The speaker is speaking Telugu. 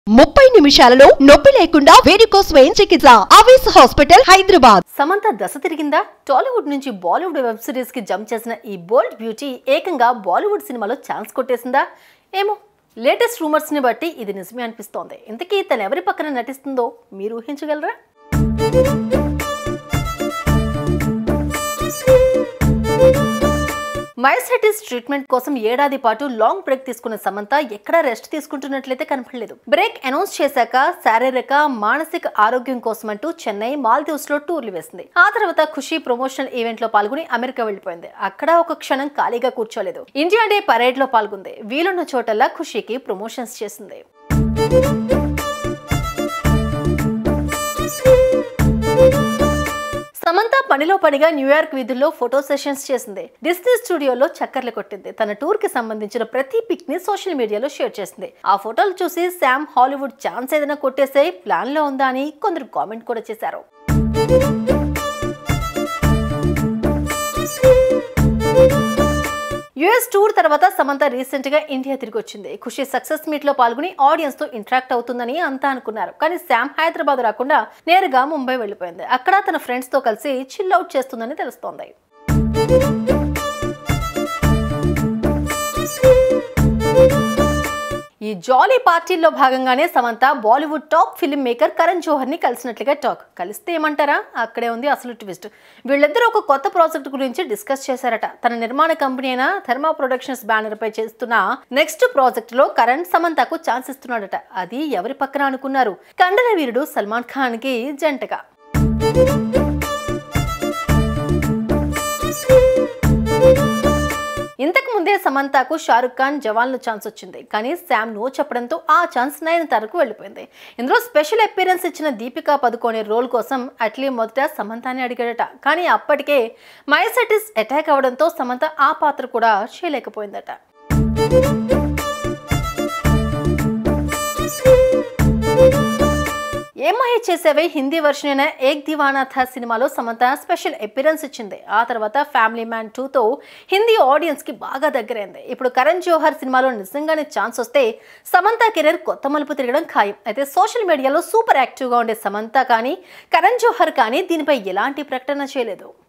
ముప్పై నిమిషాలలో నొప్పి లేకుండా వేడికోస్ స్వయం చికిత్స ఆవేశ హాస్పిటల్ హైదరాబాద్ సమంత దశ తిరిగిందా టాలీవుడ్ నుంచి బాలీవుడ్ వెబ్ సిరీస్ కి జంప్ చేసిన ఈ బోల్డ్ బ్యూటీ ఏకంగా బాలీవుడ్ సినిమాలో ఛాన్స్ కొట్టేసిందా ఏమో లేటెస్ట్ రూమర్స్ ని బట్టి ఇది నిజమే అనిపిస్తోంది ఇంతకీ తను ఎవరి పక్కన నటిస్తుందో మీరు ఊహించగలరా మైసైటిస్ ట్రీట్మెంట్ కోసం ఏడాది పాటు లాంగ్ బ్రేక్ తీసుకున్న సమంత ఎక్కడా రెస్ట్ తీసుకుంటున్నట్లయితే కనపడలేదు బ్రేక్ అనౌన్స్ చేశాక శారీరక మానసిక ఆరోగ్యం కోసం అంటూ చెన్నై మాల్దీవ్స్ లో టూర్లు వేసింది ఆ తర్వాత ఖుషి ప్రమోషనల్ ఈవెంట్ లో పాల్గొని అమెరికా వెళ్లిపోయింది అక్కడ ఒక క్షణం ఖాళీగా కూర్చోలేదు ఇండియా డే పరేడ్ లో పాల్గొంది వీలున్న చోటల్లా ఖుషికి ప్రమోషన్స్ చేసింది సమంత పనిలో పనిగా న్యూయార్క్ వీధుల్లో ఫోటో సెషన్స్ చేసింది డిస్నీ స్టూడియోలో చక్కర్లు కొట్టింది తన టూర్ కి సంబంధించిన ప్రతి పిక్ ని సోషల్ మీడియాలో షేర్ చేసింది ఆ ఫోటోలు చూసి శామ్ హాలీవుడ్ ఛాన్స్ ఏదైనా కొట్టేసే ప్లాన్ లో ఉందా అని కొందరు కామెంట్ కూడా చేశారు యుఎస్ టూర్ తర్వాత సమంత రీసెంట్ గా ఇండియా తిరిగి వచ్చింది ఖుషి సక్సెస్ మీట్ లో పాల్గొని ఆడియన్స్ తో ఇంటరాక్ట్ అవుతుందని అంతా అనుకున్నారు కానీ శామ్ హైదరాబాద్ రాకుండా నేరుగా ముంబై వెళ్లిపోయింది అక్కడ తన ఫ్రెండ్స్ తో కలిసి చిల్ అవుట్ చేస్తుందని తెలుస్తోంది ఈ జాలీ పార్టీల్లో భాగంగానే Samantha Bollywood top film maker Karan Johar ని కలిసినట్లుగా టాక్ కలిస్తే ఏమంటారా అక్కడే ఉంది అసలు ట్విస్ట్ వీళ్ళిద్దరూ ఒక కొత్త ప్రాజెక్ట్ గురించి డిస్కస్ చేశారట తన నిర్మాణ కంపెనీ అయిన థర్మా ప్రొడక్షన్స్ బ్యానర్ పై చేస్తున్న నెక్స్ట్ ప్రాజెక్ట్ లో కరణ్ సమంతకు ఛాన్స్ ఇస్తున్నాడట అది ఎవరి పక్కన అనుకున్నారు కండల వీరుడు సల్మాన్ ఖాన్ కి జంటగా ఇంతకు ముందే సమంతకు షారుఖ్ ఖాన్ జవాన్లు ఛాన్స్ వచ్చింది కానీ శామ్ నో చెప్పడంతో ఆ ఛాన్స్ నయనతారకు వెళ్ళిపోయింది ఇందులో స్పెషల్ అపీరెన్స్ ఇచ్చిన దీపికా పదుకోనే రోల్ కోసం అట్లీ మొదట సమంతాని అడిగాడట కానీ అప్పటికే మైసైటిస్ అటాక్ అవడంతో సమంత ఆ పాత్ర కూడా చేయలేకపోయిందట ఏమయ్య చేసేవే హిందీ వర్షన్ అయిన ఏక్ దివానా థా సినిమాలో సమంత స్పెషల్ అపిరెన్స్ ఇచ్చింది ఆ తర్వాత ఫ్యామిలీ మ్యాన్ టూతో హిందీ ఆడియన్స్ కి బాగా దగ్గరైంది ఇప్పుడు కరణ్ జోహర్ సినిమాలో నిజంగానే ఛాన్స్ వస్తే సమంత కెరీర్ కొత్త మలుపు తిరగడం ఖాయం అయితే సోషల్ మీడియాలో సూపర్ యాక్టివ్గా ఉండే సమంత కానీ కరణ్ జోహర్ కానీ దీనిపై ఎలాంటి ప్రకటన చేయలేదు